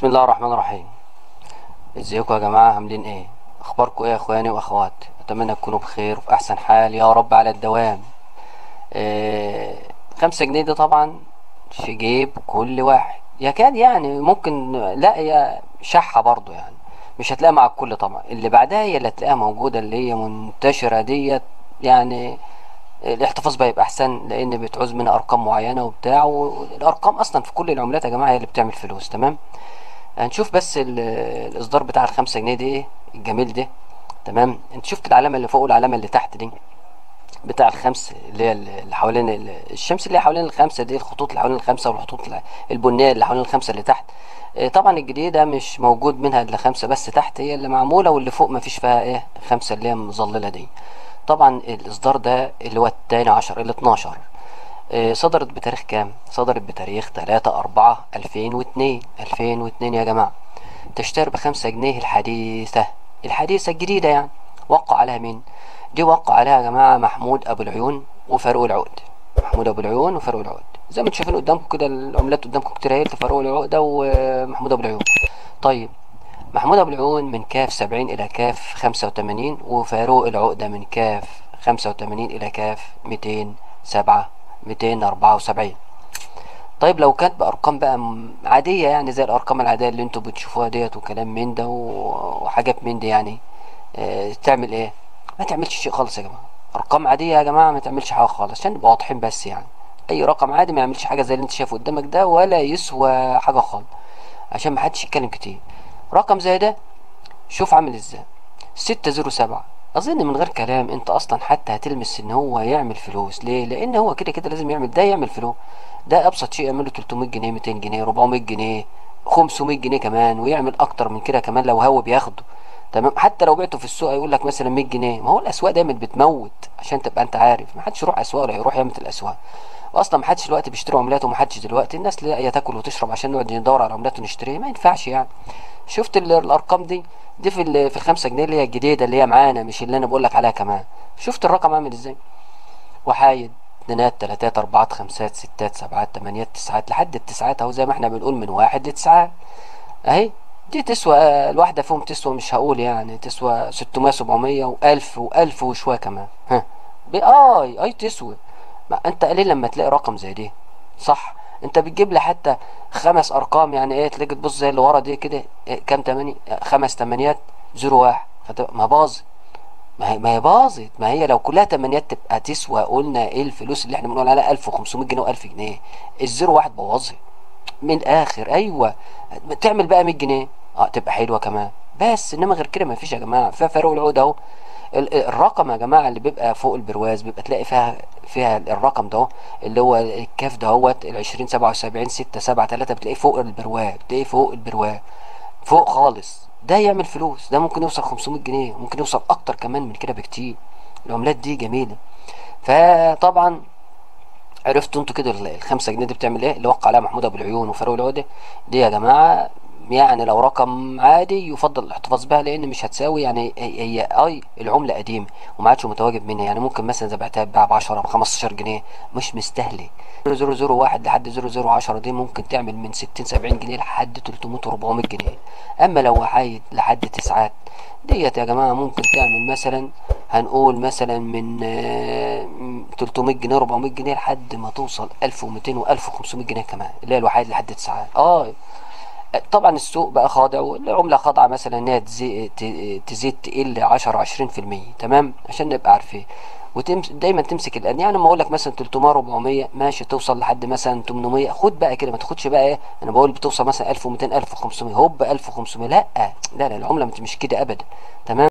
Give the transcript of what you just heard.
بسم الله الرحمن الرحيم ازيكم يا جماعة عاملين ايه اخباركم ايه يا اخواني واخواتي اتمنى تكونوا بخير وفي احسن حال يا رب على الدوام إيه خمسة جنيه دي طبعا في جيب كل واحد يكاد يعني ممكن لا هي شحة برضو يعني مش هتلاقيها مع الكل طبعا اللي بعدها هي اللي هتلاقيها موجودة اللي هي منتشرة ديت يعني الاحتفاظ بقى يبقى احسن لان بتعوز منها ارقام معينه وبتاع والارقام اصلا في كل العملات يا جماعه هي اللي بتعمل فلوس تمام هنشوف بس ال- الاصدار بتاع الخمسة جنيه دي ايه الجميل ده تمام انت شفت العلامه اللي فوق والعلامه اللي تحت دي بتاع الخمس اللي هي اللي حوالين ال- الشمس اللي هي حوالين الخمسه دي الخطوط اللي حوالين الخمسه والخطوط البنيه اللي حوالين الخمسه اللي تحت اه، طبعا الجديده مش موجود منها الا خمسه بس تحت هي اللي معموله واللي فوق ما فيش فيها ايه خمسه اللي هي مظلله دي طبعا الاصدار ده اللي هو التاني عشر ال 12 اه، صدرت بتاريخ كام صدرت بتاريخ 3 4 2002 2002 يا جماعه تشتري بخمسة جنيه الحديثة الحديثة الجديدة يعني وقع عليها مين دي وقع عليها يا جماعة محمود أبو العيون وفاروق العقد محمود أبو العيون وفاروق العقد زي ما انتم شايفين قدامكم كده العملات قدامكم كتير اهي فاروق العقدة ومحمود أبو العيون طيب محمود أبو العيون من كاف سبعين إلى كاف خمسة وتمانين وفاروق العقدة من كاف خمسة وتمانين إلى كاف ميتين سبعة ميتين أربعة وسبعين طيب لو كانت بأرقام بقى م- عادية يعني زي الأرقام العادية اللي انتوا بتشوفوها ديت وكلام من ده و- وحاجات من دي يعني اه تعمل ايه؟ ما تعملش شيء خالص يا جماعة أرقام عادية يا جماعة ما تعملش حاجة خالص عشان نبقى واضحين بس يعني أي رقم عادي ما يعملش حاجة زي اللي انت شايفه قدامك ده ولا يسوى حاجة خالص عشان ما حدش يتكلم كتير رقم زي ده شوف عامل ازاي ستة زيرو سبعة أظن من غير كلام أنت أصلا حتى هتلمس إن هو يعمل فلوس ليه؟ لأن هو كده كده لازم يعمل ده يعمل فلوس ده أبسط شيء يعمله 300 جنيه 200 جنيه 400 جنيه 500 جنيه كمان ويعمل أكتر من كده كمان لو هو بياخده تمام حتى لو بعته في السوق هيقول لك مثلا 100 جنيه ما هو الأسواق دايما بتموت عشان تبقى أنت عارف ما حدش يروح أسواق ولا يروح يعمل الأسواق واصلا ما حدش دلوقتي بيشتري عملات وما حدش دلوقتي الناس لاقيه تاكل وتشرب عشان نقعد ندور على عملات ونشتريها ما ينفعش يعني شفت ال- الارقام دي دي في ال- في الخمسة جنيه اللي هي الجديده اللي هي معانا مش اللي انا بقول لك عليها كمان شفت الرقم عامل ازاي وحايد اتنينات تلاتات اربعات خمسات ستات سبعات تمانيات تسعات لحد التسعات اهو زي ما احنا بنقول من واحد لتسعات اهي دي تسوى آه، الواحدة فيهم تسوى مش هقول يعني تسوى 600 700 و1000 و1000 وشوية كمان ها ب- اي اي تسوى ما انت قليل لما تلاقي رقم زي دي صح انت بتجيب لي حتى خمس ارقام يعني ايه تلاقي تبص زي اللي ورا دي كده إيه كام تمانية خمس تمانيات زيرو واحد فتبقى ما باظت ما هي ما هي باظت ما هي لو كلها تمانيات تبقى تسوى قلنا ايه الفلوس اللي احنا بنقول عليها 1500 جنيه و1000 جنيه الزيرو واحد بوظها من الاخر ايوه تعمل بقى 100 جنيه اه تبقى حلوه كمان بس انما غير كده ما فيش يا جماعه فيها فاروق العود اهو ال- ال- الرقم يا جماعه اللي بيبقى فوق البرواز بيبقى تلاقي فيها فيها الرقم ده اللي هو الكاف دهوت ال 20 77 6 7 3 بتلاقيه فوق البرواز بتلاقيه فوق البرواز فوق خالص ده يعمل فلوس ده ممكن يوصل 500 جنيه ممكن يوصل اكتر كمان من كده بكتير العملات دي جميله فطبعا عرفتوا انتوا كده ال- الخمسة جنيه دي بتعمل ايه اللي وقع عليها محمود ابو العيون وفاروق العوده دي يا جماعه يعني لو رقم عادي يفضل الاحتفاظ بها لان مش هتساوي يعني هي, هي اي العمله قديمه وما عادش متواجد منها يعني ممكن مثلا اذا بعتها ب 10 ب 15 جنيه مش مستهلك 0001 لحد 0010 دي ممكن تعمل من 60 70 جنيه لحد 300 400 جنيه اما لو وحايد لحد تسعات ديت يا جماعه ممكن تعمل مثلا هنقول مثلا من آه، م- 300 جنيه 400 جنيه لحد ما توصل 1200 و1500 جنيه كمان اللي هي الوحيد لحد تسعات اه طبعا السوق بقى خاضع والعمله خاضعه مثلا انها تزي- ت- تزيد تقل 10 20% تمام عشان نبقى عارفين ودايما تمسك الان يعني لما اقول لك مثلا 300 400 ماشي توصل لحد مثلا 800 خد بقى كده ما تاخدش بقى ايه انا بقول بتوصل مثلا 1200 1500 هوب 1500 لا لا لا العمله مش كده ابدا تمام